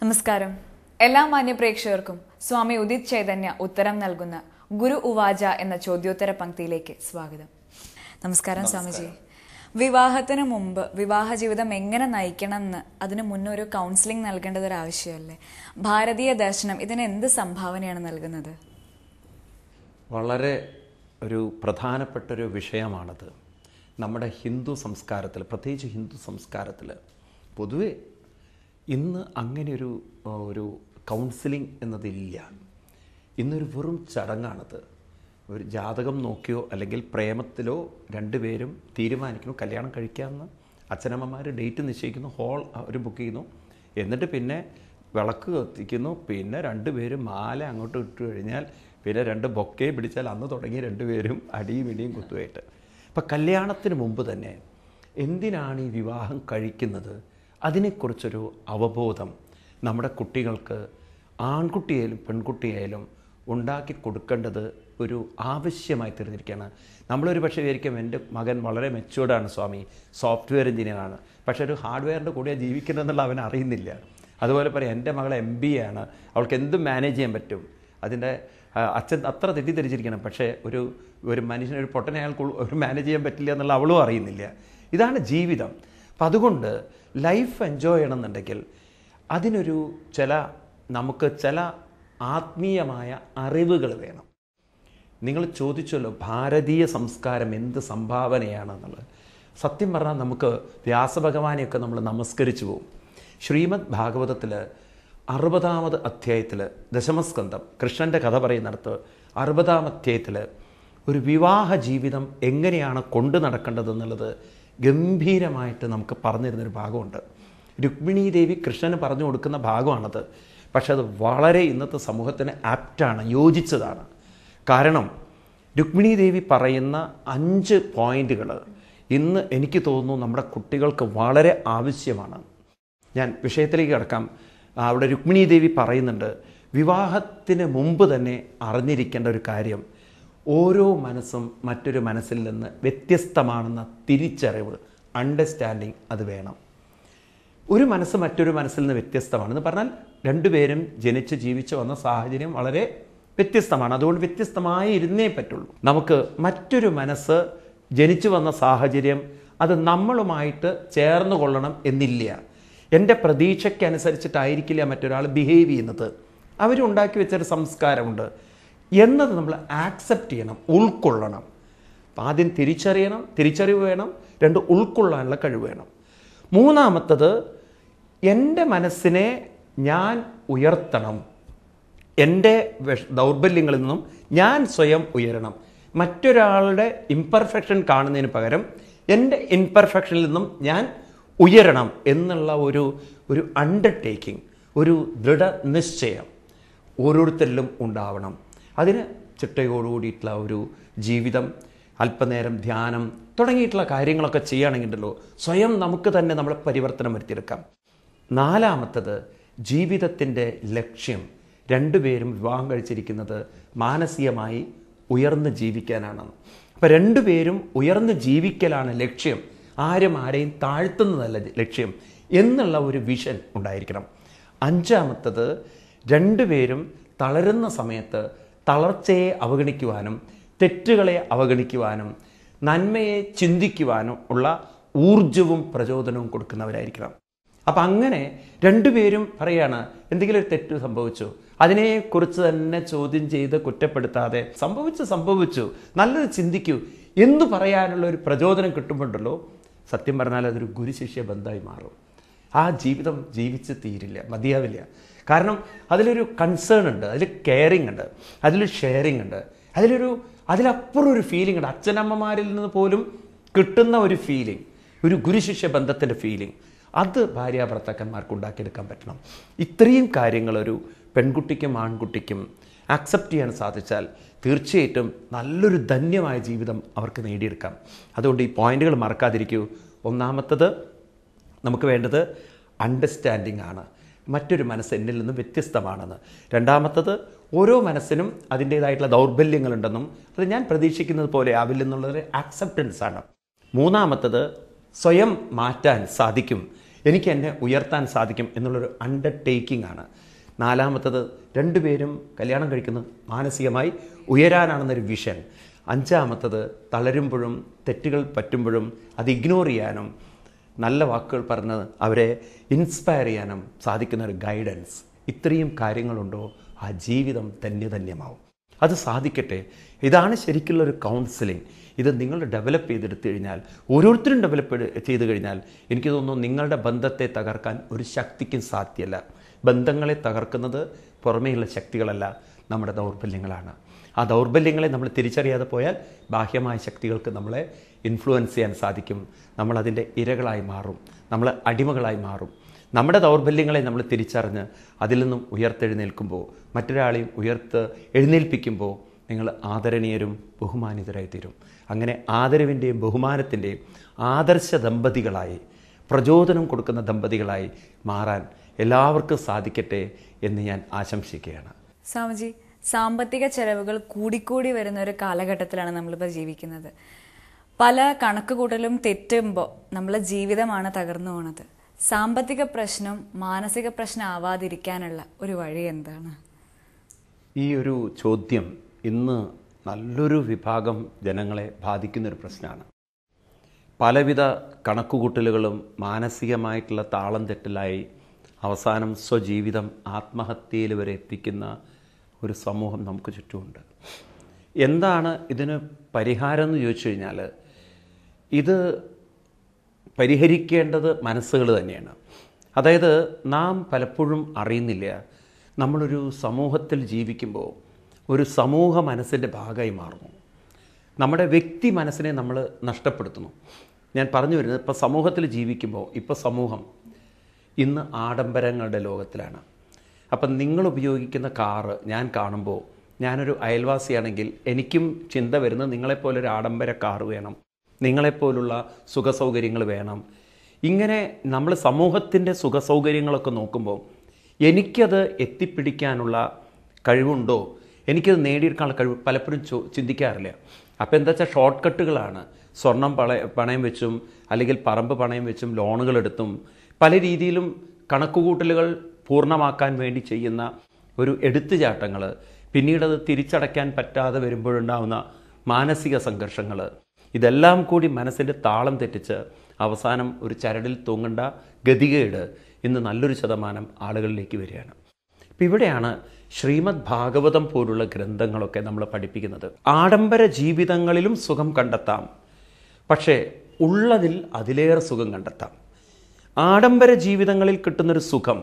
നമസ്കാരം എല്ലാ മാന്യ പ്രേക്ഷകർക്കും സ്വാമി ഉദിത് ചൈതന്യ ഉത്തരം നൽകുന്ന ഗുരു ഉവാച എന്ന ചോദ്യോത്തര പങ്ക്തിയിലേക്ക് സ്വാഗതം നമസ്കാരം സ്വാമിജി വിവാഹത്തിന് മുമ്പ് വിവാഹ ജീവിതം എങ്ങനെ നയിക്കണം എന്ന് അതിന് മുന്നേ ഒരു കൗൺസിലിംഗ് നൽകേണ്ടത് ഒരു ആവശ്യമല്ലേ ഭാരതീയ ദർശനം ഇതിന് എന്ത് സംഭാവനയാണ് നൽകുന്നത് വളരെ ഒരു പ്രധാനപ്പെട്ടൊരു വിഷയമാണത് നമ്മുടെ ഹിന്ദു സംസ്കാരത്തിൽ പ്രത്യേകിച്ച് ഹിന്ദു സംസ്കാരത്തിൽ പൊതുവെ ഇന്ന് അങ്ങനെയൊരു ആ, ഒരു കൗൺസിലിംഗ് എന്നതില്ല ഇന്നൊരു വെറും ചടങ്ങാണത് ഒരു ജാതകം നോക്കിയോ അല്ലെങ്കിൽ പ്രേമത്തിലോ രണ്ടുപേരും തീരുമാനിക്കുന്നു കല്യാണം കഴിക്കാമെന്ന് അച്ഛനമ്മമാർ ഡേറ്റ് നിശ്ചയിക്കുന്നു ഹോൾ അവർ ബുക്ക് ചെയ്യുന്നു എന്നിട്ട് പിന്നെ വിളക്ക് കത്തിക്കുന്നു പിന്നെ രണ്ടുപേരും മാല അങ്ങോട്ട് ഇട്ട് കഴിഞ്ഞാൽ പിന്നെ രണ്ട് ബൊക്കെ പിടിച്ചാൽ അന്ന് തുടങ്ങി രണ്ടുപേരും അടിയും ഇടിയും കുത്തുമായിട്ട് അപ്പം കല്യാണത്തിന് മുമ്പ് തന്നെ എന്തിനാണ് ഈ വിവാഹം കഴിക്കുന്നത് അതിനെക്കുറിച്ചൊരു അവബോധം നമ്മുടെ കുട്ടികൾക്ക് ആൺകുട്ടിയായാലും പെൺകുട്ടിയായാലും ഉണ്ടാക്കി കൊടുക്കേണ്ടത് ഒരു ആവശ്യമായി തീർന്നിരിക്കുകയാണ് നമ്മളൊരു പക്ഷേ വിചാരിക്കും എൻ്റെ മകൻ വളരെ മെച്ചുവേർഡാണ് സ്വാമി സോഫ്റ്റ്വെയർ എഞ്ചിനീയറാണ് പക്ഷേ ഒരു ഹാർഡ്വെയറിൻ്റെ കൂടെ ജീവിക്കുന്നതെന്നുള്ള അവൻ അറിയുന്നില്ല അതുപോലെ പറയാം എൻ്റെ മകൾ എം ബി ആണ് അവൾക്ക് എന്തും മാനേജ് ചെയ്യാൻ പറ്റും അതിൻ്റെ ആ, അച്ഛൻ അത്ര തെറ്റിദ്ധരിച്ചിരിക്കണം പക്ഷേ ഒരു ഒരു മനുഷ്യന് ഒരു പൊട്ടനെ അയാൾക്ക് ഉൾ- ഒരു മാനേജ് ചെയ്യാൻ പറ്റില്ല എന്നുള്ള അവളും അറിയുന്നില്ല ഇതാണ് ജീവിതം അപ്പം അതുകൊണ്ട് ലൈഫ് എൻജോയ് ചെയ്യണമെന്നുണ്ടെങ്കിൽ അതിനൊരു ചില നമുക്ക് ചില ആത്മീയമായ അറിവുകൾ വേണം നിങ്ങൾ ചോദിച്ചല്ലോ ഭാരതീയ സംസ്കാരം എന്ത് സംഭാവനയാണെന്നുള്ളത് സത്യം പറഞ്ഞാൽ നമുക്ക് വ്യാസഭഗവാനെയൊക്കെ നമ്മൾ നമസ്കരിച്ചു പോകും ശ്രീമദ് ഭാഗവതത്തിൽ അറുപതാമത് അധ്യായത്തിൽ ദശമസ്കന്ധം കൃഷ്ണൻ്റെ കഥ പറയുന്നിടത്ത് അറുപതാം അധ്യായത്തിൽ ഒരു വിവാഹ ജീവിതം എങ്ങനെയാണ് കൊണ്ടു നടക്കേണ്ടതെന്നുള്ളത് ഗംഭീരമായിട്ട് നമുക്ക് പറഞ്ഞു തരുന്നൊരു ഭാഗമുണ്ട് രുക്മിണി ദേവി കൃഷ്ണന് പറഞ്ഞു കൊടുക്കുന്ന ഭാഗമാണത് പക്ഷെ അത് വളരെ ഇന്നത്തെ സമൂഹത്തിന് ആപ്റ്റാണ് യോജിച്ചതാണ് കാരണം രുക്മിണി ദേവി പറയുന്ന അഞ്ച് പോയിന്റുകൾ ഇന്ന് എനിക്ക് തോന്നുന്നു നമ്മുടെ കുട്ടികൾക്ക് വളരെ ആവശ്യമാണ് ഞാൻ വിഷയത്തിലേക്ക് കിടക്കാം അവിടെ രുക്മിണി ദേവി പറയുന്നുണ്ട് വിവാഹത്തിന് മുമ്പ് തന്നെ അറിഞ്ഞിരിക്കേണ്ട ഒരു കാര്യം ഓരോ മനസ്സും മറ്റൊരു മനസ്സിൽ നിന്ന് വ്യത്യസ്തമാണെന്ന തിരിച്ചറിവ് അണ്ടർസ്റ്റാൻഡിങ് അത് വേണം ഒരു മനസ്സ് മറ്റൊരു മനസ്സിൽ നിന്ന് വ്യത്യസ്തമാണെന്ന് പറഞ്ഞാൽ രണ്ടുപേരും ജനിച്ച് ജീവിച്ച് വന്ന സാഹചര്യം വളരെ വ്യത്യസ്തമാണ് അതുകൊണ്ട് വ്യത്യസ്തമായി ഇരുന്നേ പറ്റുള്ളൂ നമുക്ക് മറ്റൊരു മനസ്സ് ജനിച്ചു വന്ന സാഹചര്യം അത് നമ്മളുമായിട്ട് ചേർന്ന് കൊള്ളണം എന്നില്ല എൻ്റെ പ്രതീക്ഷയ്ക്കനുസരിച്ചിട്ടായിരിക്കില്ല മറ്റൊരാൾ ബിഹേവ് ചെയ്യുന്നത് അവരുണ്ടാക്കി വെച്ചൊരു സംസ്കാരമുണ്ട് എന്നത് നമ്മൾ ആക്സെപ്റ്റ് ചെയ്യണം ഉൾക്കൊള്ളണം അപ്പം ആദ്യം തിരിച്ചറിയണം തിരിച്ചറിവ് വേണം രണ്ട് ഉൾക്കൊള്ളാനുള്ള കഴിവ് വേണം മൂന്നാമത്തത് എൻ്റെ മനസ്സിനെ ഞാൻ ഉയർത്തണം എൻ്റെ വിഷ ദൗർബല്യങ്ങളിൽ നിന്നും ഞാൻ സ്വയം ഉയരണം മറ്റൊരാളുടെ ഇംപെർഫെക്ഷൻ കാണുന്നതിന് പകരം എൻ്റെ ഇംപെർഫെക്ഷനിൽ നിന്നും ഞാൻ ഉയരണം എന്നുള്ള ഒരു ഒരു അണ്ടർടേക്കിംഗ് ഒരു ദൃഢനിശ്ചയം ഓരോരുത്തരിലും ഉണ്ടാവണം അതിന് ചിട്ടയോടുകൂടിയിട്ടുള്ള ഒരു ജീവിതം അല്പനേരം ധ്യാനം തുടങ്ങിയിട്ടുള്ള കാര്യങ്ങളൊക്കെ ചെയ്യുകയാണെങ്കിലോ സ്വയം നമുക്ക് തന്നെ നമ്മളെ പരിവർത്തനം വരുത്തിയെടുക്കാം നാലാമത്തത് ജീവിതത്തിൻ്റെ ലക്ഷ്യം രണ്ടുപേരും വിവാഹം കഴിച്ചിരിക്കുന്നത് മാനസികമായി ഉയർന്ന് ജീവിക്കാനാണ് അപ്പം രണ്ടുപേരും ഉയർന്ന് ജീവിക്കലാണ് ലക്ഷ്യം ആരും ആരെയും താഴ്ത്തുന്നതല്ല ലക്ഷ്യം എന്നുള്ള ഒരു വിഷൻ ഉണ്ടായിരിക്കണം അഞ്ചാമത്തത് രണ്ടുപേരും തളരുന്ന സമയത്ത് തളർച്ചയെ അവഗണിക്കുവാനും തെറ്റുകളെ അവഗണിക്കുവാനും നന്മയെ ചിന്തിക്കുവാനും ഉള്ള ഊർജവും പ്രചോദനവും കൊടുക്കുന്നവരായിരിക്കണം അപ്പം അങ്ങനെ രണ്ടുപേരും പറയാണ് എന്തെങ്കിലും ഒരു തെറ്റ് സംഭവിച്ചു അതിനെക്കുറിച്ച് തന്നെ ചോദ്യം ചെയ്ത് കുറ്റപ്പെടുത്താതെ സംഭവിച്ചു സംഭവിച്ചു നല്ലത് ചിന്തിക്കൂ എന്ന് പറയാനുള്ള ഒരു പ്രചോദനം കിട്ടുമ്പോണ്ടല്ലോ സത്യം പറഞ്ഞാൽ അതൊരു ഗുരുശിഷ്യ ബന്ധമായി മാറും ആ ജീവിതം ജീവിച്ച് തീരില്ല മതിയാവില്ല കാരണം അതിലൊരു കൺസേൺ ഉണ്ട് അതിൽ കെയറിങ് ഉണ്ട് അതിൽ ഷെയറിങ് ഉണ്ട് അതിലൊരു അതിലപ്പുറം ഒരു ഫീലിംഗ് ഉണ്ട് അച്ഛനമ്മമാരിൽ നിന്ന് പോലും കിട്ടുന്ന ഒരു ഫീലിംഗ് ഒരു ഗുരുശിഷ്യ ബന്ധത്തിൻ്റെ ഫീലിംഗ് അത് ഭാര്യ ഭർത്താക്കന്മാർക്ക് ഉണ്ടാക്കിയെടുക്കാൻ പറ്റണം ഇത്രയും കാര്യങ്ങൾ ഒരു പെൺകുട്ടിക്കും ആൺകുട്ടിക്കും ആക്സെപ്റ്റ് ചെയ്യാൻ സാധിച്ചാൽ തീർച്ചയായിട്ടും നല്ലൊരു ധന്യമായ ജീവിതം അവർക്ക് നേടിയെടുക്കാം അതുകൊണ്ട് ഈ പോയിന്റുകൾ മറക്കാതിരിക്കൂ ഒന്നാമത്തത് നമുക്ക് വേണ്ടത് അണ്ടർസ്റ്റാൻഡിംഗ് ആണ് മറ്റൊരു മനസ്സ് എന്നിൽ നിന്ന് വ്യത്യസ്തമാണെന്ന് രണ്ടാമത്തത് ഓരോ മനസ്സിനും അതിൻ്റേതായിട്ടുള്ള ദൗർബല്യങ്ങളുണ്ടെന്നും അത് ഞാൻ പ്രതീക്ഷിക്കുന്നത് പോലെ ആവില്ലെന്നുള്ളൊരു ആക്സെപ്റ്റൻസ് ആണ് മൂന്നാമത്തത് സ്വയം മാറ്റാൻ സാധിക്കും എനിക്ക് എന്നെ ഉയർത്താൻ സാധിക്കും എന്നുള്ളൊരു അണ്ടർടേക്കിംഗ് ആണ് നാലാമത്തത് രണ്ടുപേരും കല്യാണം കഴിക്കുന്നത് മാനസികമായി ഉയരാനാണെന്നൊരു വിഷൻ അഞ്ചാമത്തത് തളരുമ്പോഴും തെറ്റുകൾ പറ്റുമ്പോഴും അത് ഇഗ്നോർ ചെയ്യാനും നല്ല വാക്കുകൾ പറഞ്ഞ് അവരെ ഇൻസ്പയർ ചെയ്യാനും സാധിക്കുന്ന ഒരു ഗൈഡൻസ് ഇത്രയും കാര്യങ്ങളുണ്ടോ ആ ജീവിതം ധന്യധന്യമാവും അത് സാധിക്കട്ടെ ഇതാണ് ശരിക്കുള്ള ഒരു കൗൺസിലിംഗ് ഇത് നിങ്ങൾ ഡെവലപ്പ് ചെയ്തെടുത്തു കഴിഞ്ഞാൽ ഓരോരുത്തരും ഡെവലപ്പ് ചെയ്ത് കഴിഞ്ഞാൽ എനിക്ക് തോന്നുന്നു നിങ്ങളുടെ ബന്ധത്തെ തകർക്കാൻ ഒരു ശക്തിക്കും സാധ്യമല്ല ബന്ധങ്ങളെ തകർക്കുന്നത് പുറമേയുള്ള ശക്തികളല്ല നമ്മുടെ ദൗർബല്യങ്ങളാണ് ആ ദൗർബല്യങ്ങളെ നമ്മൾ തിരിച്ചറിയാതെ പോയാൽ ബാഹ്യമായ ശക്തികൾക്ക് നമ്മളെ ഇൻഫ്ലുവൻസ് ചെയ്യാൻ സാധിക്കും നമ്മളതിൻ്റെ ഇരകളായി മാറും നമ്മൾ അടിമകളായി മാറും നമ്മുടെ ദൗർബല്യങ്ങളെ നമ്മൾ തിരിച്ചറിഞ്ഞ് അതിൽ നിന്നും ഉയർത്തെഴുന്നേൽക്കുമ്പോൾ മറ്റൊരാളെയും ഉയർത്ത് എഴുന്നേൽപ്പിക്കുമ്പോൾ നിങ്ങൾ ആദരണീയരും ബഹുമാനിതരായി തീരും അങ്ങനെ ആദരവിൻ്റെയും ബഹുമാനത്തിൻ്റെയും ആദർശ ദമ്പതികളായി പ്രചോദനം കൊടുക്കുന്ന ദമ്പതികളായി മാറാൻ എല്ലാവർക്കും സാധിക്കട്ടെ എന്ന് ഞാൻ ആശംസിക്കുകയാണ് സ്വാമിജി സാമ്പത്തിക ചെലവുകൾ കൂടിക്കൂടി വരുന്ന ഒരു കാലഘട്ടത്തിലാണ് നമ്മളിപ്പോൾ ജീവിക്കുന്നത് പല കണക്കുകൂട്ടലും തെറ്റുമ്പോൾ നമ്മളെ ജീവിതമാണ് തകർന്നു പോണത് സാമ്പത്തിക പ്രശ്നം മാനസിക പ്രശ്നം ആവാതിരിക്കാനുള്ള ഒരു വഴി എന്താണ് ഈ ഒരു ചോദ്യം ഇന്ന് നല്ലൊരു വിഭാഗം ജനങ്ങളെ ബാധിക്കുന്നൊരു പ്രശ്നമാണ് പലവിധ കണക്കുകൂട്ടലുകളും മാനസികമായിട്ടുള്ള താളം തെറ്റലായി അവസാനം സ്വജീവിതം ആത്മഹത്യയിൽ വരെ എത്തിക്കുന്ന ഒരു സമൂഹം നമുക്ക് ചുറ്റുമുണ്ട് എന്താണ് ഇതിന് പരിഹാരം എന്ന് ചോദിച്ചു കഴിഞ്ഞാൽ ഇത് പരിഹരിക്കേണ്ടത് മനസ്സുകൾ തന്നെയാണ് അതായത് നാം പലപ്പോഴും അറിയുന്നില്ല നമ്മളൊരു സമൂഹത്തിൽ ജീവിക്കുമ്പോൾ ഒരു സമൂഹ മനസ്സിൻ്റെ ഭാഗമായി മാറുന്നു നമ്മുടെ വ്യക്തി മനസ്സിനെ നമ്മൾ നഷ്ടപ്പെടുത്തുന്നു ഞാൻ പറഞ്ഞു വരുന്നത് ഇപ്പോൾ സമൂഹത്തിൽ ജീവിക്കുമ്പോൾ ഇപ്പോൾ സമൂഹം ഇന്ന് ആഡംബരങ്ങളുടെ ലോകത്തിലാണ് അപ്പം നിങ്ങൾ ഉപയോഗിക്കുന്ന കാറ് ഞാൻ കാണുമ്പോൾ ഞാനൊരു അയൽവാസിയാണെങ്കിൽ എനിക്കും ചിന്ത വരുന്നത് നിങ്ങളെപ്പോലൊരു ആഡംബര കാറ് വേണം നിങ്ങളെപ്പോലുള്ള സുഖസൗകര്യങ്ങൾ വേണം ഇങ്ങനെ നമ്മൾ സമൂഹത്തിൻ്റെ സുഖസൗകര്യങ്ങളൊക്കെ നോക്കുമ്പോൾ എനിക്കത് എത്തിപ്പിടിക്കാനുള്ള കഴിവുണ്ടോ എനിക്കത് നേടിയെടുക്കാനുള്ള കഴിവ് പലപ്പോഴും ചോ ചിന്തിക്കാറില്ല അപ്പോൾ എന്താ വെച്ചാൽ ഷോർട്ട് കട്ടുകളാണ് സ്വർണം പണ പണയം വെച്ചും അല്ലെങ്കിൽ പറമ്പ് പണയം വെച്ചും ലോണുകൾ എടുത്തും പല രീതിയിലും കണക്കുകൂട്ടലുകൾ പൂർണ്ണമാക്കാൻ വേണ്ടി ചെയ്യുന്ന ഒരു എടുത്തുചാട്ടങ്ങൾ പിന്നീടത് തിരിച്ചടയ്ക്കാൻ പറ്റാതെ വരുമ്പോഴുണ്ടാവുന്ന മാനസിക സംഘർഷങ്ങൾ ഇതെല്ലാം കൂടി മനസ്സിൻ്റെ താളം തെറ്റിച്ച് അവസാനം ഒരു ചരടിൽ തൂങ്ങേണ്ട ഗതികേട് ഇന്ന് നല്ലൊരു ശതമാനം ആളുകളിലേക്ക് വരികയാണ് അപ്പം ഇവിടെയാണ് ശ്രീമദ് ഭാഗവതം പോലുള്ള ഗ്രന്ഥങ്ങളൊക്കെ നമ്മൾ പഠിപ്പിക്കുന്നത് ആഡംബര ജീവിതങ്ങളിലും സുഖം കണ്ടെത്താം പക്ഷേ ഉള്ളതിൽ അതിലേറെ സുഖം കണ്ടെത്താം ആഡംബര ജീവിതങ്ങളിൽ കിട്ടുന്നൊരു സുഖം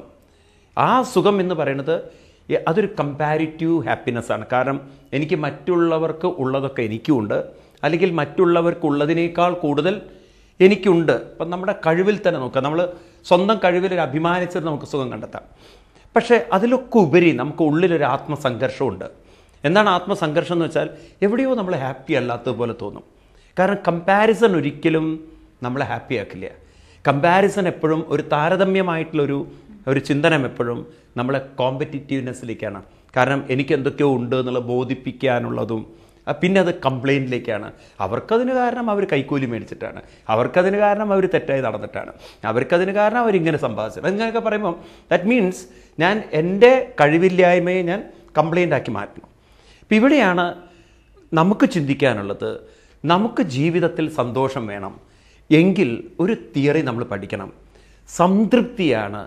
ആ സുഖം എന്ന് പറയുന്നത് എ- അതൊരു കമ്പാരിറ്റീവ് ഹാപ്പിനെസ് ആണ് കാരണം എനിക്ക് മറ്റുള്ളവർക്ക് ഉള്ളതൊക്കെ എനിക്കുമുണ്ട് അല്ലെങ്കിൽ മറ്റുള്ളവർക്ക് ഉള്ളതിനേക്കാൾ കൂടുതൽ എനിക്കുണ്ട് ഇപ്പം നമ്മുടെ കഴിവിൽ തന്നെ നോക്കുക നമ്മൾ സ്വന്തം കഴിവിൽ ഒരു അഭിമാനിച്ചത് നമുക്ക് സുഖം കണ്ടെത്താം പക്ഷേ അതിലൊക്കെ ഉപരി നമുക്ക് ഉള്ളിലൊരു ആത്മസംഘർഷമുണ്ട് എന്താണ് ആത്മസംഘർഷം എന്ന് വെച്ചാൽ എവിടെയോ നമ്മൾ ഹാപ്പി അല്ലാത്തതുപോലെ തോന്നും കാരണം കമ്പാരിസൺ ഒരിക്കലും നമ്മളെ ഹാപ്പി ആക്കില്ല കമ്പാരിസൺ എപ്പോഴും ഒരു താരതമ്യമായിട്ടുള്ളൊരു ഒരു ചിന്തനം എപ്പോഴും നമ്മളെ കോമ്പറ്റിറ്റീവ്നെസ്സിലേക്കാണ് കാരണം എനിക്ക് എന്തൊക്കെയോ ഉണ്ട് എന്നുള്ള ബോധിപ്പിക്കാനുള്ളതും ആ, പിന്നെ അത് കംപ്ലൈൻറ്റിലേക്കാണ് അവർക്കതിന് കാരണം അവർ കൈക്കൂലി മേടിച്ചിട്ടാണ് അവർക്കതിന് കാരണം അവർ തെറ്റായി നടന്നിട്ടാണ് അവർക്കതിന് കാരണം അവരിങ്ങനെ സമ്പാദിച്ചത് അങ്ങനെയൊക്കെ പറയുമ്പോൾ ദാറ്റ് മീൻസ് ഞാൻ എൻ്റെ കഴിവില്ലായ്മയെ ഞാൻ കംപ്ലൈൻ്റ് ആക്കി മാറ്റണം അപ്പം ഇവിടെയാണ് നമുക്ക് ചിന്തിക്കാനുള്ളത് നമുക്ക് ജീവിതത്തിൽ സന്തോഷം വേണം എങ്കിൽ ഒരു തിയറി നമ്മൾ പഠിക്കണം സംതൃപ്തിയാണ്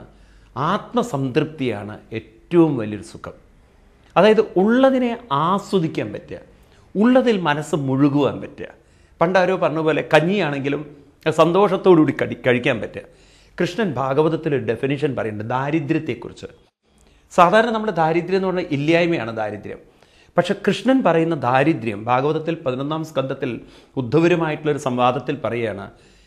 ആത്മസംതൃപ്തിയാണ് ഏറ്റവും വലിയൊരു സുഖം അതായത് ഉള്ളതിനെ ആസ്വദിക്കാൻ പറ്റുക ഉള്ളതിൽ മനസ്സ് മുഴുകുവാൻ പറ്റുക പണ്ട് ആരോ പറഞ്ഞ പോലെ കഞ്ഞിയാണെങ്കിലും സന്തോഷത്തോടുകൂടി കടി കഴിക്കാൻ പറ്റുക കൃഷ്ണൻ ഭാഗവതത്തിൽ ഒരു ഡെഫിനിഷൻ പറയുന്നുണ്ട് ദാരിദ്ര്യത്തെക്കുറിച്ച് സാധാരണ നമ്മുടെ ദാരിദ്ര്യം എന്ന് പറഞ്ഞാൽ ഇല്ലായ്മയാണ് ദാരിദ്ര്യം പക്ഷെ കൃഷ്ണൻ പറയുന്ന ദാരിദ്ര്യം ഭാഗവതത്തിൽ പതിനൊന്നാം സ്കന്ധത്തിൽ ഉദ്ധവരുമായിട്ടുള്ള ഒരു സംവാദത്തിൽ പറയുകയാണ്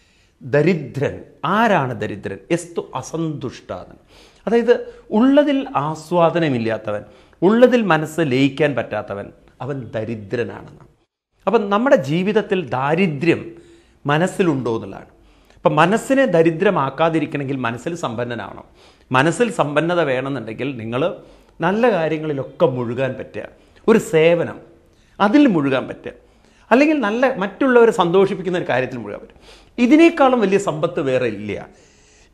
ദരിദ്രൻ ആരാണ് ദരിദ്രൻ എസ്തു അസന്തുഷ്ടാതൻ അതായത് ഉള്ളതിൽ ആസ്വാദനമില്ലാത്തവൻ ഉള്ളതിൽ മനസ്സ് ലയിക്കാൻ പറ്റാത്തവൻ അവൻ ദരിദ്രനാണെന്ന് അപ്പം നമ്മുടെ ജീവിതത്തിൽ ദാരിദ്ര്യം മനസ്സിലുണ്ടോ എന്നുള്ളതാണ് അപ്പം മനസ്സിനെ ദരിദ്രമാക്കാതിരിക്കണമെങ്കിൽ മനസ്സിൽ സമ്പന്നനാവണം മനസ്സിൽ സമ്പന്നത വേണമെന്നുണ്ടെങ്കിൽ നിങ്ങൾ നല്ല കാര്യങ്ങളിലൊക്കെ മുഴുകാൻ പറ്റുക ഒരു സേവനം അതിൽ മുഴുകാൻ പറ്റുക അല്ലെങ്കിൽ നല്ല മറ്റുള്ളവരെ സന്തോഷിപ്പിക്കുന്ന ഒരു കാര്യത്തിൽ മുഴുകാൻ പറ്റും ഇതിനേക്കാളും വലിയ സമ്പത്ത് വേറെ ഇല്ല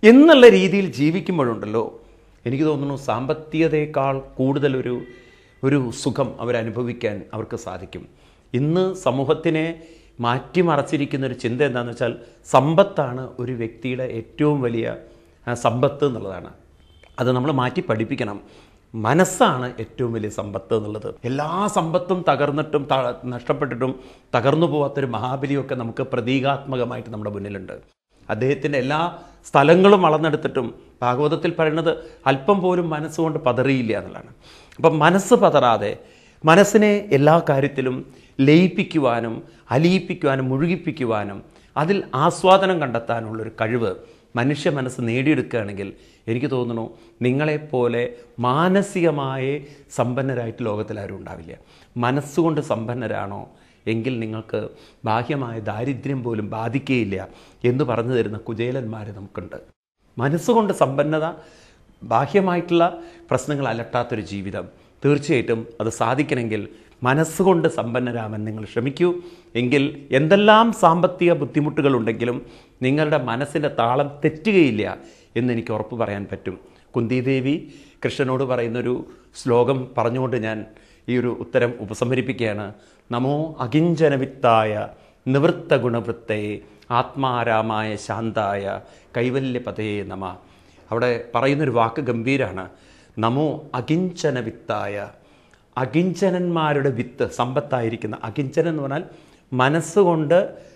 എന്നുള്ള രീതിയിൽ ജീവിക്കുമ്പോഴുണ്ടല്ലോ എനിക്ക് തോന്നുന്നു സാമ്പത്തികതയേക്കാൾ കൂടുതലൊരു ഒരു സുഖം അവരനുഭവിക്കാൻ അവർക്ക് സാധിക്കും ഇന്ന് സമൂഹത്തിനെ മാറ്റിമറച്ചിരിക്കുന്ന ഒരു ചിന്ത എന്താണെന്ന് വെച്ചാൽ സമ്പത്താണ് ഒരു വ്യക്തിയുടെ ഏറ്റവും വലിയ ആ, സമ്പത്ത് എന്നുള്ളതാണ് അത് നമ്മൾ മാറ്റി പഠിപ്പിക്കണം മനസ്സാണ് ഏറ്റവും വലിയ സമ്പത്ത് എന്നുള്ളത് എല്ലാ സമ്പത്തും തകർന്നിട്ടും ത- നഷ്ടപ്പെട്ടിട്ടും തകർന്നു പോകാത്തൊരു മഹാബലിയൊക്കെ നമുക്ക് പ്രതീകാത്മകമായിട്ട് നമ്മുടെ മുന്നിലുണ്ട് അദ്ദേഹത്തിൻ്റെ എല്ലാ സ്ഥലങ്ങളും അളന്നെടുത്തിട്ടും ഭാഗവതത്തിൽ പറയുന്നത് അല്പം പോലും മനസ്സുകൊണ്ട് പതറിയില്ല എന്നുള്ളതാണ് അപ്പം മനസ്സ് പതറാതെ മനസ്സിനെ എല്ലാ കാര്യത്തിലും ലയിപ്പിക്കുവാനും അലിയിപ്പിക്കുവാനും മുഴുകിപ്പിക്കുവാനും അതിൽ ആസ്വാദനം കണ്ടെത്താനുള്ളൊരു കഴിവ് മനുഷ്യ മനസ്സ് നേടിയെടുക്കുകയാണെങ്കിൽ എനിക്ക് തോന്നുന്നു നിങ്ങളെപ്പോലെ മാനസികമായി സമ്പന്നരായിട്ട് ലോകത്തിൽ ആരും ഉണ്ടാവില്ല മനസ്സുകൊണ്ട് സമ്പന്നരാണോ എങ്കിൽ നിങ്ങൾക്ക് ബാഹ്യമായ ദാരിദ്ര്യം പോലും ബാധിക്കുകയില്ല എന്ന് പറഞ്ഞു തരുന്ന കുചേലന്മാർ നമുക്കുണ്ട് മനസ്സുകൊണ്ട് സമ്പന്നത ബാഹ്യമായിട്ടുള്ള പ്രശ്നങ്ങൾ അലട്ടാത്തൊരു ജീവിതം തീർച്ചയായിട്ടും അത് സാധിക്കണമെങ്കിൽ മനസ്സുകൊണ്ട് സമ്പന്നരാമൻ നിങ്ങൾ ശ്രമിക്കൂ എങ്കിൽ എന്തെല്ലാം സാമ്പത്തിക ബുദ്ധിമുട്ടുകളുണ്ടെങ്കിലും നിങ്ങളുടെ മനസ്സിൻ്റെ താളം തെറ്റുകയില്ല എന്നെനിക്ക് ഉറപ്പ് പറയാൻ പറ്റും കുന്തിദേവി കൃഷ്ണനോട് പറയുന്നൊരു ശ്ലോകം പറഞ്ഞുകൊണ്ട് ഞാൻ ഈ ഒരു ഉത്തരം ഉപസംഹരിപ്പിക്കുകയാണ് നമോ അകിഞ്ചനവിത്തായ നിവൃത്ത ഗുണവൃത്തയെ ആത്മാരാമായ ശാന്തായ കൈവല്യപതയെ നമ അവിടെ പറയുന്നൊരു വാക്ക് ഗംഭീരാണ് നമോ അകിഞ്ചന വിത്തായ അകിഞ്ചനന്മാരുടെ വിത്ത് സമ്പത്തായിരിക്കുന്ന അകിഞ്ചനൻ എന്ന് പറഞ്ഞാൽ മനസ്സുകൊണ്ട്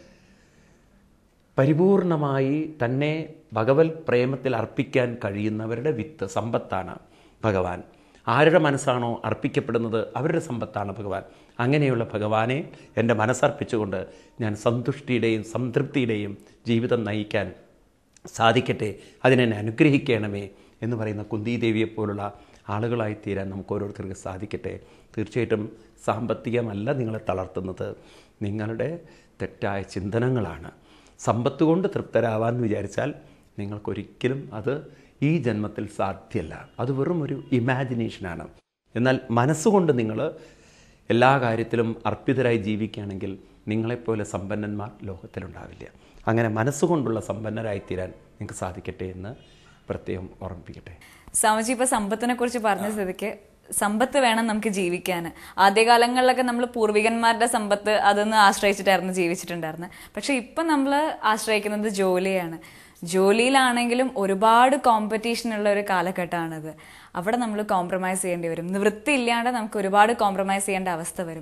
പരിപൂർണമായി തന്നെ ഭഗവത് പ്രേമത്തിൽ അർപ്പിക്കാൻ കഴിയുന്നവരുടെ വിത്ത് സമ്പത്താണ് ഭഗവാൻ ആരുടെ മനസ്സാണോ അർപ്പിക്കപ്പെടുന്നത് അവരുടെ സമ്പത്താണ് ഭഗവാൻ അങ്ങനെയുള്ള ഭഗവാനെ എൻ്റെ മനസ്സർപ്പിച്ചുകൊണ്ട് ഞാൻ സന്തുഷ്ടിയുടെയും സംതൃപ്തിയുടെയും ജീവിതം നയിക്കാൻ സാധിക്കട്ടെ അതിനെന്നെ അനുഗ്രഹിക്കണമേ എന്ന് പറയുന്ന കുന്തിദേവിയെ പോലുള്ള ആളുകളായി തീരാൻ നമുക്ക് ഓരോരുത്തർക്ക് സാധിക്കട്ടെ തീർച്ചയായിട്ടും സാമ്പത്തികമല്ല നിങ്ങളെ തളർത്തുന്നത് നിങ്ങളുടെ തെറ്റായ ചിന്തനങ്ങളാണ് സമ്പത്ത് കൊണ്ട് തൃപ്തരാവാൻ വിചാരിച്ചാൽ നിങ്ങൾക്കൊരിക്കലും അത് ഈ ജന്മത്തിൽ സാധ്യമല്ല അത് വെറും ഒരു ഇമാജിനേഷനാണ് എന്നാൽ മനസ്സുകൊണ്ട് നിങ്ങൾ എല്ലാ കാര്യത്തിലും അർപ്പിതരായി ജീവിക്കുകയാണെങ്കിൽ നിങ്ങളെപ്പോലെ സമ്പന്നന്മാർ ലോകത്തിലുണ്ടാവില്ല അങ്ങനെ മനസ്സുകൊണ്ടുള്ള സമ്പന്നരായി തീരാൻ നിങ്ങൾക്ക് സാധിക്കട്ടെ എന്ന് പ്രത്യേകം ഓർമ്മിപ്പിക്കട്ടെ സ്വാമിജി ഇപ്പൊ സമ്പത്തിനെ കുറിച്ച് പറഞ്ഞ സ്ഥിതിക്ക് സമ്പത്ത് വേണം നമുക്ക് ജീവിക്കാൻ ആദ്യകാലങ്ങളിലൊക്കെ നമ്മൾ പൂർവികന്മാരുടെ സമ്പത്ത് അതൊന്ന് ആശ്രയിച്ചിട്ടായിരുന്നു ജീവിച്ചിട്ടുണ്ടായിരുന്നത് പക്ഷെ ഇപ്പൊ നമ്മൾ ആശ്രയിക്കുന്നത് ജോലിയാണ് ജോലിയിലാണെങ്കിലും ഒരുപാട് കോമ്പറ്റീഷൻ ഉള്ള ഒരു കാലഘട്ടമാണിത് അവിടെ നമ്മൾ കോംപ്രമൈസ് ചെയ്യേണ്ടി വരും നിവൃത്തി ഇല്ലാണ്ട് നമുക്ക് ഒരുപാട് കോംപ്രമൈസ് ചെയ്യേണ്ട അവസ്ഥ വരും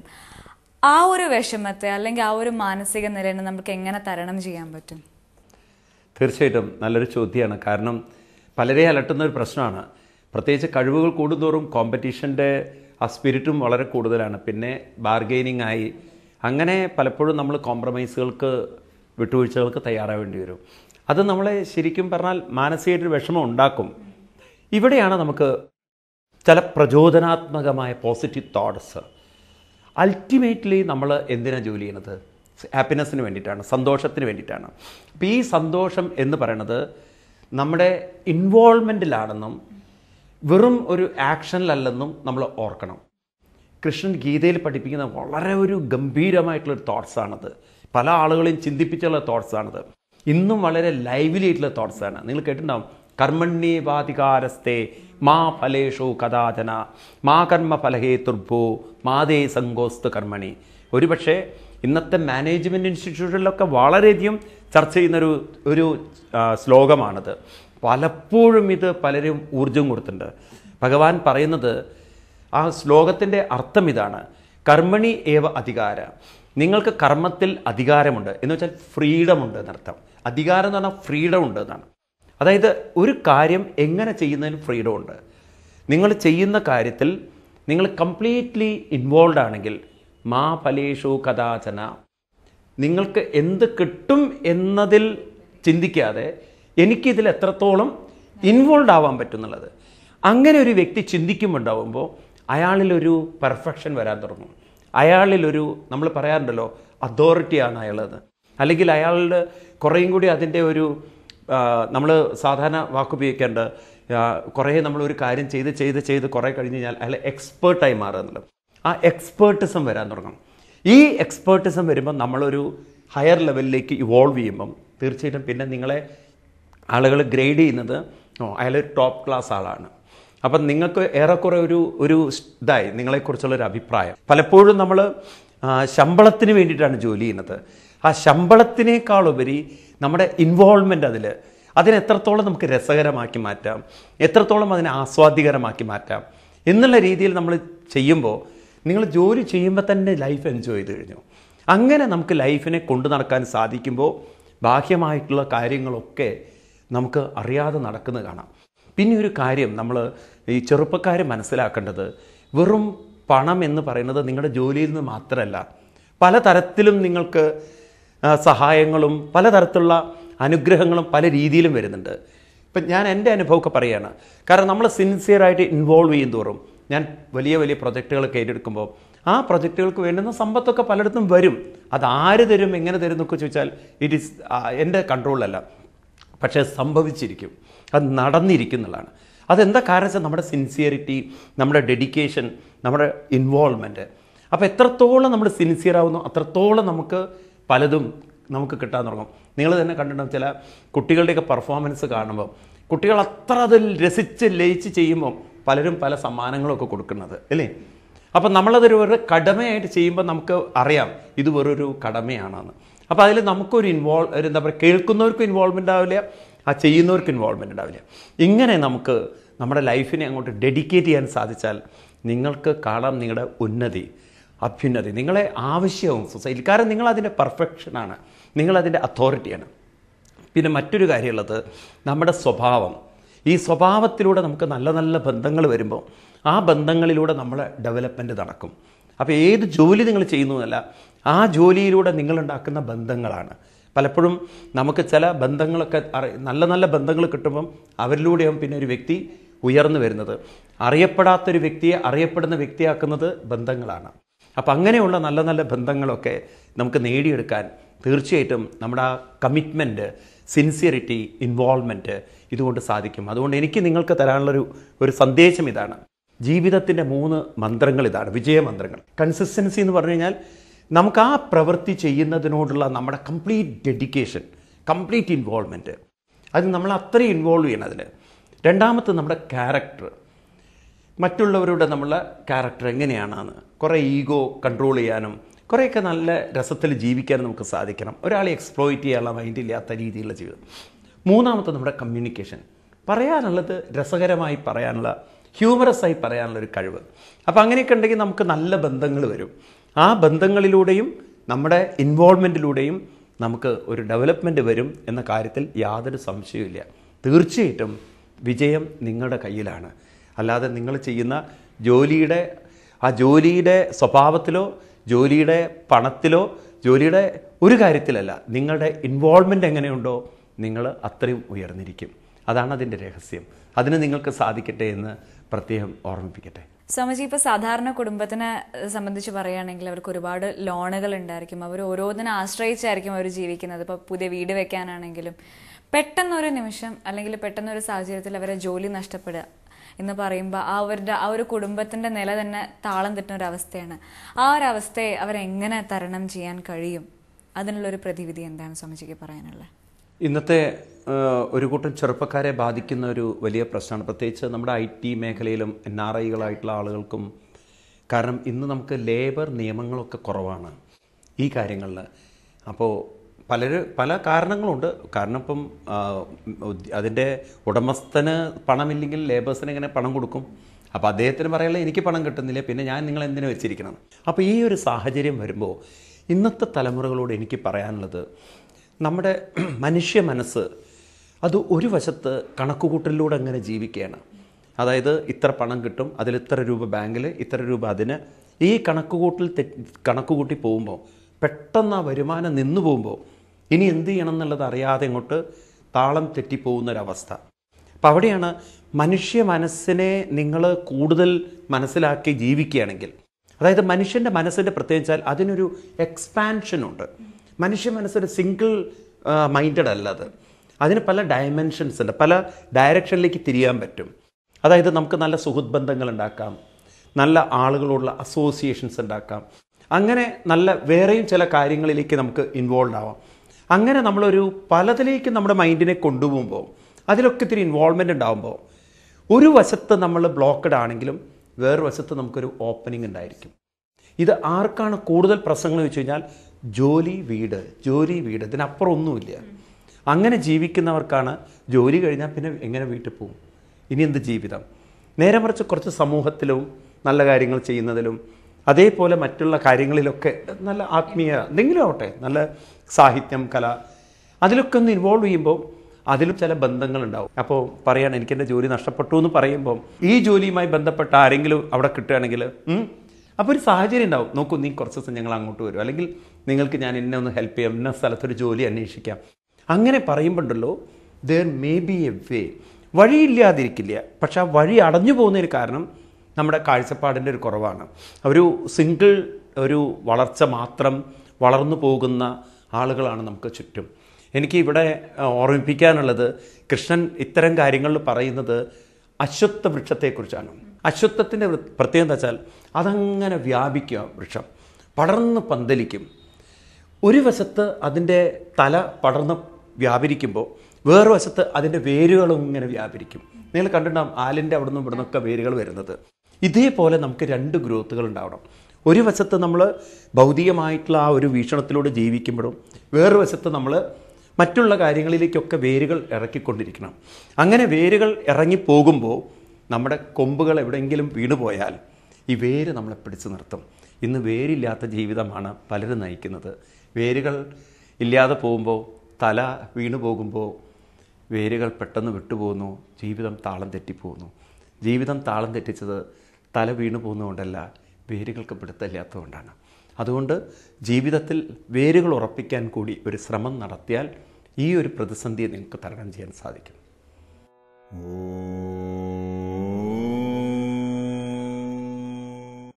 ആ ഒരു വിഷമത്തെ അല്ലെങ്കിൽ ആ ഒരു മാനസിക നിലയെ നമുക്ക് എങ്ങനെ തരണം ചെയ്യാൻ പറ്റും തീർച്ചയായിട്ടും നല്ലൊരു ചോദ്യമാണ് കാരണം പലരെ അലട്ടുന്ന ഒരു പ്രശ്നമാണ് പ്രത്യേകിച്ച് കഴിവുകൾ കൂടുന്തോറും കോമ്പറ്റീഷൻ്റെ ആ സ്പിരിറ്റും വളരെ കൂടുതലാണ് പിന്നെ ബാർഗെയിനിങ് ആയി അങ്ങനെ പലപ്പോഴും നമ്മൾ കോംപ്രമൈസുകൾക്ക് വിട്ടുവീഴ്ചകൾക്ക് തയ്യാറാവേണ്ടി വരും അത് നമ്മളെ ശരിക്കും പറഞ്ഞാൽ മാനസികമായിട്ടൊരു വിഷമം ഉണ്ടാക്കും ഇവിടെയാണ് നമുക്ക് ചില പ്രചോദനാത്മകമായ പോസിറ്റീവ് തോട്ട്സ് അൾട്ടിമേറ്റ്ലി നമ്മൾ എന്തിനാണ് ജോലി ചെയ്യുന്നത് ഹാപ്പിനെസ്സിന് വേണ്ടിയിട്ടാണ് സന്തോഷത്തിന് വേണ്ടിയിട്ടാണ് അപ്പോൾ ഈ സന്തോഷം എന്ന് പറയുന്നത് നമ്മുടെ ഇൻവോൾവ്മെൻറ്റിലാണെന്നും വെറും ഒരു ആക്ഷനിലല്ലെന്നും നമ്മൾ ഓർക്കണം കൃഷ്ണൻ ഗീതയിൽ പഠിപ്പിക്കുന്ന വളരെ ഒരു ഗംഭീരമായിട്ടുള്ളൊരു തോട്ട്സാണത് പല ആളുകളെയും ചിന്തിപ്പിച്ചുള്ള തോട്ട്സാണത് ഇന്നും വളരെ ലൈവ്ലി ആയിട്ടുള്ള തോട്ട്സാണ് നിങ്ങൾ കേട്ടിട്ടുണ്ടാവും കർമ്മണ്യേവാധികാരസ്ഥേ മാ ഫലേഷു കഥാചന മാ കർമ്മ ഫലഹേതുർഭോ മാതേ സംഗോസ്തു കർമ്മണി ഒരുപക്ഷെ ഇന്നത്തെ മാനേജ്മെൻറ്റ് ഇൻസ്റ്റിറ്റ്യൂഷനിലൊക്കെ വളരെയധികം ചർച്ച ചെയ്യുന്നൊരു ഒരു ആ, ശ്ലോകമാണത് പലപ്പോഴും ഇത് പലരും ഊർജം കൊടുത്തിട്ടുണ്ട് ഭഗവാൻ പറയുന്നത് ആ ശ്ലോകത്തിൻ്റെ അർത്ഥം ഇതാണ് കർമ്മണി ഏവ അധികാര നിങ്ങൾക്ക് കർമ്മത്തിൽ അധികാരമുണ്ട് എന്ന് വെച്ചാൽ ഫ്രീഡം ഉണ്ട് എന്നർത്ഥം അധികാരം എന്ന് പറഞ്ഞാൽ ഫ്രീഡം ഉണ്ട് എന്നാണ് അതായത് ഒരു കാര്യം എങ്ങനെ ചെയ്യുന്നതിന് ഫ്രീഡം ഉണ്ട് നിങ്ങൾ ചെയ്യുന്ന കാര്യത്തിൽ നിങ്ങൾ കംപ്ലീറ്റ്ലി ഇൻവോൾവ് ആണെങ്കിൽ മാ ഫലേഷു കഥാചന നിങ്ങൾക്ക് എന്ത് കിട്ടും എന്നതിൽ ചിന്തിക്കാതെ എനിക്കിതിൽ എത്രത്തോളം ഇൻവോൾവ് ആവാൻ പറ്റുന്നുള്ളത് അങ്ങനെ ഒരു വ്യക്തി ചിന്തിക്കുമ്പോണ്ടാവുമ്പോൾ അയാളിലൊരു പെർഫെക്ഷൻ വരാൻ തുടങ്ങും അയാളിലൊരു നമ്മൾ പറയാറുണ്ടല്ലോ അതോറിറ്റിയാണ് അയാളത് അല്ലെങ്കിൽ അയാളുടെ കുറേയും കൂടി അതിൻ്റെ ഒരു നമ്മൾ സാധാരണ വാക്കുപയോഗിക്കേണ്ട കുറേ നമ്മളൊരു കാര്യം ചെയ്ത് ചെയ്ത് ചെയ്ത് കുറേ കഴിഞ്ഞ് കഴിഞ്ഞാൽ അയാൾ എക്സ്പേർട്ടായി മാറുക എന്നുള്ളത് ആ എക്സ്പേർട്ടിസം വരാൻ തുടങ്ങും ഈ എക്സ്പേർട്ടിസം വരുമ്പോൾ നമ്മളൊരു ഹയർ ലെവലിലേക്ക് ഇവോൾവ് ചെയ്യുമ്പം തീർച്ചയായിട്ടും പിന്നെ നിങ്ങളെ ആളുകൾ ഗ്രേഡ് ചെയ്യുന്നത് ഓ അയാൾ ടോപ്പ് ക്ലാസ് ആളാണ് അപ്പം നിങ്ങൾക്ക് ഏറെക്കുറെ ഒരു ഒരു ഇതായി നിങ്ങളെക്കുറിച്ചുള്ള ഒരു അഭിപ്രായം പലപ്പോഴും നമ്മൾ ശമ്പളത്തിന് വേണ്ടിയിട്ടാണ് ജോലി ചെയ്യുന്നത് ആ ശമ്പളത്തിനേക്കാളുപരി നമ്മുടെ ഇൻവോൾവ്മെൻ്റ് അതിൽ അതിനെ എത്രത്തോളം നമുക്ക് രസകരമാക്കി മാറ്റാം എത്രത്തോളം അതിനെ ആസ്വാദ്യകരമാക്കി മാറ്റാം എന്നുള്ള രീതിയിൽ നമ്മൾ ചെയ്യുമ്പോൾ നിങ്ങൾ ജോലി ചെയ്യുമ്പോൾ തന്നെ ലൈഫ് എൻജോയ് ചെയ്ത് കഴിഞ്ഞു അങ്ങനെ നമുക്ക് ലൈഫിനെ കൊണ്ടു നടക്കാൻ സാധിക്കുമ്പോൾ ബാഹ്യമായിട്ടുള്ള കാര്യങ്ങളൊക്കെ നമുക്ക് അറിയാതെ നടക്കുന്നത് കാണാം പിന്നെ ഒരു കാര്യം നമ്മൾ ഈ ചെറുപ്പക്കാർ മനസ്സിലാക്കേണ്ടത് വെറും പണം എന്ന് പറയുന്നത് നിങ്ങളുടെ ജോലിയിൽ നിന്ന് മാത്രമല്ല പലതരത്തിലും നിങ്ങൾക്ക് ആ, സഹായങ്ങളും പലതരത്തിലുള്ള അനുഗ്രഹങ്ങളും പല രീതിയിലും വരുന്നുണ്ട് ഇപ്പം ഞാൻ എൻ്റെ അനുഭവമൊക്കെ പറയുകയാണ് കാരണം നമ്മൾ സിൻസിയറായിട്ട് ഇൻവോൾവ് ചെയ്യും തോറും ഞാൻ വലിയ വലിയ പ്രൊജക്റ്റുകളൊക്കെ ഏറ്റെടുക്കുമ്പോൾ ആ പ്രൊജക്റ്റുകൾക്ക് വേണ്ടുന്ന സമ്പത്തൊക്കെ പലയിടത്തും വരും അത് ആര് തരും എങ്ങനെ തരും എന്നൊക്കെ ചോദിച്ചാൽ ഇറ്റ് ഈസ് എൻ്റെ കൺട്രോളിലല്ല പക്ഷേ സംഭവിച്ചിരിക്കും അത് നടന്നിരിക്കുന്നുള്ളതാണ് അതെന്താ കാരണം വെച്ചാൽ നമ്മുടെ സിൻസിയറിറ്റി നമ്മുടെ ഡെഡിക്കേഷൻ നമ്മുടെ ഇൻവോൾവ്മെൻറ്റ് അപ്പോൾ എത്രത്തോളം നമ്മൾ സിൻസിയർ ആവുന്നു അത്രത്തോളം നമുക്ക് പലതും നമുക്ക് കിട്ടാൻ തുടങ്ങും നിങ്ങൾ തന്നെ കണ്ടിട്ടുണ്ടാവും ചില കുട്ടികളുടെയൊക്കെ പെർഫോമൻസ് കാണുമ്പോൾ കുട്ടികൾ അത്ര അതിൽ രസിച്ച് ലയിച്ച് ചെയ്യുമ്പോൾ പലരും പല സമ്മാനങ്ങളൊക്കെ കൊടുക്കുന്നത് അല്ലേ അപ്പം നമ്മളതൊരു ഒരു കടമയായിട്ട് ചെയ്യുമ്പോൾ നമുക്ക് അറിയാം ഇത് വെറൊരു കടമയാണെന്ന് അപ്പോൾ അതിൽ നമുക്കൊരു ഇൻവോൾവ് ഒരു എന്താ പറയുക കേൾക്കുന്നവർക്കും ഇൻവോൾവ്മെൻ്റ് ആവില്ല ആ ചെയ്യുന്നവർക്ക് ഇൻവോൾവ്മെൻ്റ് ഉണ്ടാവില്ല ഇങ്ങനെ നമുക്ക് നമ്മുടെ ലൈഫിനെ അങ്ങോട്ട് ഡെഡിക്കേറ്റ് ചെയ്യാൻ സാധിച്ചാൽ നിങ്ങൾക്ക് കാണാം നിങ്ങളുടെ ഉന്നതി അഭ്യുന്നതി നിങ്ങളെ ആവശ്യവും സൊസൈറ്റി കാരണം നിങ്ങളതിൻ്റെ പെർഫെക്ഷനാണ് നിങ്ങളതിൻ്റെ അതോറിറ്റിയാണ് പിന്നെ മറ്റൊരു കാര്യമുള്ളത് നമ്മുടെ സ്വഭാവം ഈ സ്വഭാവത്തിലൂടെ നമുക്ക് നല്ല നല്ല ബന്ധങ്ങൾ വരുമ്പോൾ ആ ബന്ധങ്ങളിലൂടെ നമ്മളെ ഡെവലപ്മെൻറ്റ് നടക്കും അപ്പോൾ ഏത് ജോലി നിങ്ങൾ ചെയ്യുന്നു എന്നല്ല ആ ജോലിയിലൂടെ നിങ്ങളുണ്ടാക്കുന്ന ബന്ധങ്ങളാണ് പലപ്പോഴും നമുക്ക് ചില ബന്ധങ്ങളൊക്കെ അറി നല്ല നല്ല ബന്ധങ്ങൾ കിട്ടുമ്പം അവരിലൂടെയാവും പിന്നെ ഒരു വ്യക്തി ഉയർന്നു വരുന്നത് അറിയപ്പെടാത്തൊരു വ്യക്തിയെ അറിയപ്പെടുന്ന വ്യക്തിയാക്കുന്നത് ബന്ധങ്ങളാണ് അപ്പം അങ്ങനെയുള്ള നല്ല നല്ല ബന്ധങ്ങളൊക്കെ നമുക്ക് നേടിയെടുക്കാൻ തീർച്ചയായിട്ടും നമ്മുടെ ആ കമ്മിറ്റ്മെൻറ്റ് സിൻസിയറിറ്റി ഇൻവോൾവ്മെൻറ്റ് ഇതുകൊണ്ട് സാധിക്കും അതുകൊണ്ട് എനിക്ക് നിങ്ങൾക്ക് തരാനുള്ളൊരു ഒരു സന്ദേശം ഇതാണ് ജീവിതത്തിൻ്റെ മൂന്ന് മന്ത്രങ്ങൾ ഇതാണ് വിജയമന്ത്രങ്ങൾ കൺസിസ്റ്റൻസി എന്ന് പറഞ്ഞു കഴിഞ്ഞാൽ നമുക്ക് ആ പ്രവൃത്തി ചെയ്യുന്നതിനോടുള്ള നമ്മുടെ കംപ്ലീറ്റ് ഡെഡിക്കേഷൻ കംപ്ലീറ്റ് ഇൻവോൾവ്മെൻറ്റ് അത് നമ്മൾ അത്രയും ഇൻവോൾവ് ചെയ്യണം അതിൽ രണ്ടാമത്തെ നമ്മുടെ ക്യാരക്ടർ മറ്റുള്ളവരുടെ നമ്മളെ ക്യാരക്ടർ എങ്ങനെയാണെന്ന് കുറേ ഈഗോ കൺട്രോൾ ചെയ്യാനും കുറേയൊക്കെ നല്ല രസത്തിൽ ജീവിക്കാനും നമുക്ക് സാധിക്കണം ഒരാളെ എക്സ്പ്ലോയിറ്റ് ചെയ്യാനുള്ള മൈൻഡില്ലാത്ത രീതിയിലുള്ള ജീവിതം മൂന്നാമത്തെ നമ്മുടെ കമ്മ്യൂണിക്കേഷൻ പറയാനുള്ളത് രസകരമായി പറയാനുള്ള ഹ്യൂമറസ് ആയി പറയാനുള്ള ഒരു കഴിവ് അപ്പോൾ അങ്ങനെയൊക്കെ ഉണ്ടെങ്കിൽ നമുക്ക് നല്ല ബന്ധങ്ങൾ വരും ആ ബന്ധങ്ങളിലൂടെയും നമ്മുടെ ഇൻവോൾവ്മെൻറ്റിലൂടെയും നമുക്ക് ഒരു ഡെവലപ്മെൻറ്റ് വരും എന്ന കാര്യത്തിൽ യാതൊരു സംശയവുമില്ല തീർച്ചയായിട്ടും വിജയം നിങ്ങളുടെ കയ്യിലാണ് അല്ലാതെ നിങ്ങൾ ചെയ്യുന്ന ജോലിയുടെ ആ ജോലിയുടെ സ്വഭാവത്തിലോ ജോലിയുടെ പണത്തിലോ ജോലിയുടെ ഒരു കാര്യത്തിലല്ല നിങ്ങളുടെ ഇൻവോൾവ്മെൻ്റ് എങ്ങനെയുണ്ടോ നിങ്ങൾ അത്രയും ഉയർന്നിരിക്കും അതാണ് അതിൻ്റെ രഹസ്യം അതിന് നിങ്ങൾക്ക് സാധിക്കട്ടെ എന്ന് പ്രത്യേകം ഓർമ്മിപ്പിക്കട്ടെ സ്വാമിജി ഇപ്പൊ സാധാരണ കുടുംബത്തിനെ സംബന്ധിച്ച് പറയുകയാണെങ്കിൽ അവർക്ക് ഒരുപാട് ലോണുകൾ ഉണ്ടായിരിക്കും അവർ ഓരോന്നിനെ ആശ്രയിച്ചായിരിക്കും അവർ ജീവിക്കുന്നത് ഇപ്പൊ പുതിയ വീട് വെക്കാനാണെങ്കിലും പെട്ടെന്നൊരു നിമിഷം അല്ലെങ്കിൽ പെട്ടെന്നൊരു സാഹചര്യത്തിൽ അവരെ ജോലി നഷ്ടപ്പെടുക എന്ന് പറയുമ്പോൾ ആ അവരുടെ ആ ഒരു കുടുംബത്തിന്റെ നില തന്നെ താളം തെറ്റുന്ന ഒരു അവസ്ഥയാണ് ആ ഒരു അവസ്ഥയെ അവരെങ്ങനെ തരണം ചെയ്യാൻ കഴിയും അതിനുള്ളൊരു പ്രതിവിധി എന്താണ് സ്വാമിജിക്ക് പറയാനുള്ളത് ഇന്നത്തെ ആ, ഒരു കൂട്ടം ചെറുപ്പക്കാരെ ബാധിക്കുന്ന ഒരു വലിയ പ്രശ്നമാണ് പ്രത്യേകിച്ച് നമ്മുടെ ഐ ടി മേഖലയിലും എൻ ആർ ഐകളായിട്ടുള്ള ആളുകൾക്കും കാരണം ഇന്ന് നമുക്ക് ലേബർ നിയമങ്ങളൊക്കെ കുറവാണ് ഈ കാര്യങ്ങളിൽ അപ്പോൾ പലര് പല കാരണങ്ങളുണ്ട് കാരണം ഇപ്പം ആ, ഉദ്- അതിൻ്റെ ഉടമസ്ഥന് പണമില്ലെങ്കിൽ ലേബേഴ്സിന് എങ്ങനെ പണം കൊടുക്കും അപ്പോൾ അദ്ദേഹത്തിന് പറയാനുള്ള എനിക്ക് പണം കിട്ടുന്നില്ല പിന്നെ ഞാൻ നിങ്ങൾ എന്തിനു വെച്ചിരിക്കണം അപ്പോൾ ഈ ഒരു സാഹചര്യം വരുമ്പോൾ ഇന്നത്തെ തലമുറകളോട് എനിക്ക് പറയാനുള്ളത് നമ്മുടെ മനുഷ്യ മനസ്സ് അത് ഒരു വശത്ത് കണക്കുകൂട്ടലിലൂടെ അങ്ങനെ ജീവിക്കുകയാണ് അതായത് ഇത്ര പണം കിട്ടും അതിൽ ഇത്ര രൂപ ബാങ്കിൽ ഇത്ര രൂപ അതിന് ഈ കണക്കുകൂട്ടൽ തെറ്റ് കണക്കുകൂട്ടി പോകുമ്പോൾ പെട്ടെന്ന് ആ വരുമാനം നിന്നു പോകുമ്പോൾ ഇനി എന്ത് ചെയ്യണം എന്നുള്ളത് അറിയാതെ ഇങ്ങോട്ട് താളം തെറ്റിപ്പോകുന്നൊരവസ്ഥ അപ്പം അവിടെയാണ് മനുഷ്യ മനസ്സിനെ നിങ്ങൾ കൂടുതൽ മനസ്സിലാക്കി ജീവിക്കുകയാണെങ്കിൽ അതായത് മനുഷ്യൻ്റെ മനസ്സിൻ്റെ പ്രത്യേകിച്ചാൽ അതിനൊരു എക്സ്പാൻഷനുണ്ട് മനുഷ്യ മനസ്സൊരു സിംഗിൾ മൈൻഡഡ് അല്ല അത് അതിന് പല ഡയമെൻഷൻസ് ഉണ്ട് പല ഡയറക്ഷനിലേക്ക് തിരിയാൻ പറ്റും അതായത് നമുക്ക് നല്ല സുഹൃത്ത് ബന്ധങ്ങൾ ഉണ്ടാക്കാം നല്ല ആളുകളോടുള്ള അസോസിയേഷൻസ് ഉണ്ടാക്കാം അങ്ങനെ നല്ല വേറെയും ചില കാര്യങ്ങളിലേക്ക് നമുക്ക് ഇൻവോൾവ് ആവാം അങ്ങനെ നമ്മളൊരു പലതിലേക്ക് നമ്മുടെ മൈൻഡിനെ കൊണ്ടുപോകുമ്പോൾ അതിലൊക്കെ ഇത്തിരി ഇൻവോൾവ്മെൻ്റ് ഉണ്ടാകുമ്പോൾ ഒരു വശത്ത് നമ്മൾ ബ്ലോക്കഡ് ആണെങ്കിലും വേറെ വശത്ത് നമുക്കൊരു ഓപ്പണിംഗ് ഉണ്ടായിരിക്കും ഇത് ആർക്കാണ് കൂടുതൽ പ്രശ്നങ്ങൾ വെച്ച് കഴിഞ്ഞാൽ ജോലി വീട് ജോലി വീട് ഇതിനപ്പുറം ഒന്നുമില്ല അങ്ങനെ ജീവിക്കുന്നവർക്കാണ് ജോലി കഴിഞ്ഞാൽ പിന്നെ എങ്ങനെ വീട്ടിൽ പോകും ഇനി എന്ത് ജീവിതം നേരെ മറിച്ച് കുറച്ച് സമൂഹത്തിലും നല്ല കാര്യങ്ങൾ ചെയ്യുന്നതിലും അതേപോലെ മറ്റുള്ള കാര്യങ്ങളിലൊക്കെ നല്ല ആത്മീയ എന്തെങ്കിലും ആവട്ടെ നല്ല സാഹിത്യം കല അതിലൊക്കെ ഒന്ന് ഇൻവോൾവ് ചെയ്യുമ്പോൾ അതിലും ചില ബന്ധങ്ങളുണ്ടാവും അപ്പോൾ പറയാണ് എനിക്ക് എൻ്റെ ജോലി നഷ്ടപ്പെട്ടു എന്ന് പറയുമ്പോൾ ഈ ജോലിയുമായി ബന്ധപ്പെട്ട ആരെങ്കിലും അവിടെ കിട്ടുകയാണെങ്കിൽ ഉം, അപ്പോൾ ഒരു സാഹചര്യം ഉണ്ടാവും നോക്കൂ നീ കുറച്ച് ദിവസം ഞങ്ങൾ അങ്ങോട്ട് വരും അല്ലെങ്കിൽ നിങ്ങൾക്ക് ഞാൻ എന്നെ ഒന്ന് ഹെൽപ്പ് ചെയ്യാം ഇന്ന സ്ഥലത്തൊരു ജോലി അന്വേഷിക്കാം അങ്ങനെ പറയുമ്പോണ്ടല്ലോ there may be a way വഴിയില്ലാതിരിക്കില്ല പക്ഷെ ആ വഴി അടഞ്ഞു പോകുന്നതിന് കാരണം നമ്മുടെ കാഴ്ചപ്പാടിൻ്റെ ഒരു കുറവാണ് ഒരു സിംഗിൾ ഒരു വളർച്ച മാത്രം വളർന്നു പോകുന്ന ആളുകളാണ് നമുക്ക് ചുറ്റും എനിക്ക് ഇവിടെ ആ, ഓർമ്മിപ്പിക്കാനുള്ളത് കൃഷ്ണൻ ഇത്തരം കാര്യങ്ങളിൽ പറയുന്നത് അശ്വത്ഥ വൃക്ഷത്തെക്കുറിച്ചാണ് അശ്വത്ഥത്തിൻ്റെ വൃ- പ്രത്യേകത എന്താ വെച്ചാൽ അതങ്ങനെ വ്യാപിക്കുക വൃക്ഷം പടർന്ന് പന്തലിക്കും ഒരു വശത്ത് അതിൻ്റെ തല പടർന്ന് വ്യാപരിക്കുമ്പോൾ വേറെ വശത്ത് അതിൻ്റെ വേരുകളും ഇങ്ങനെ വ്യാപരിക്കും നിങ്ങൾ കണ്ടിട്ടുണ്ടാവും ആലിൻ്റെ അവിടെ നിന്നും ഇവിടെ നിന്നൊക്കെ വേരുകൾ വരുന്നത് ഇതേപോലെ നമുക്ക് രണ്ട് ഗ്രോത്തുകൾ ഉണ്ടാവണം ഒരു വശത്ത് നമ്മൾ ഭൗതികമായിട്ടുള്ള ആ ഒരു വീക്ഷണത്തിലൂടെ ജീവിക്കുമ്പോഴും വേറെ വശത്ത് നമ്മൾ മറ്റുള്ള കാര്യങ്ങളിലേക്കൊക്കെ വേരുകൾ ഇറക്കിക്കൊണ്ടിരിക്കണം അങ്ങനെ വേരുകൾ ഇറങ്ങി പോകുമ്പോൾ നമ്മുടെ കൊമ്പുകൾ എവിടെയെങ്കിലും വീണുപോയാൽ ഈ വേര് നമ്മളെ പിടിച്ചു നിർത്തും ഇന്ന് വേരില്ലാത്ത ജീവിതമാണ് പലരും നയിക്കുന്നത് വേരുകൾ ഇല്ലാതെ പോകുമ്പോൾ തല വീണു പോകുമ്പോൾ വേരുകൾ പെട്ടെന്ന് വിട്ടുപോകുന്നു ജീവിതം താളം തെറ്റിപ്പോകുന്നു ജീവിതം താളം തെറ്റിച്ചത് തല വീണു പോകുന്നതുകൊണ്ടല്ല വേരുകൾക്ക് പിടുത്തമില്ലാത്തതുകൊണ്ടാണ് അതുകൊണ്ട് ജീവിതത്തിൽ വേരുകൾ ഉറപ്പിക്കാൻ കൂടി ഒരു ശ്രമം നടത്തിയാൽ ഈ ഒരു പ്രതിസന്ധിയെ നിങ്ങൾക്ക് തരണം ചെയ്യാൻ സാധിക്കും ഓ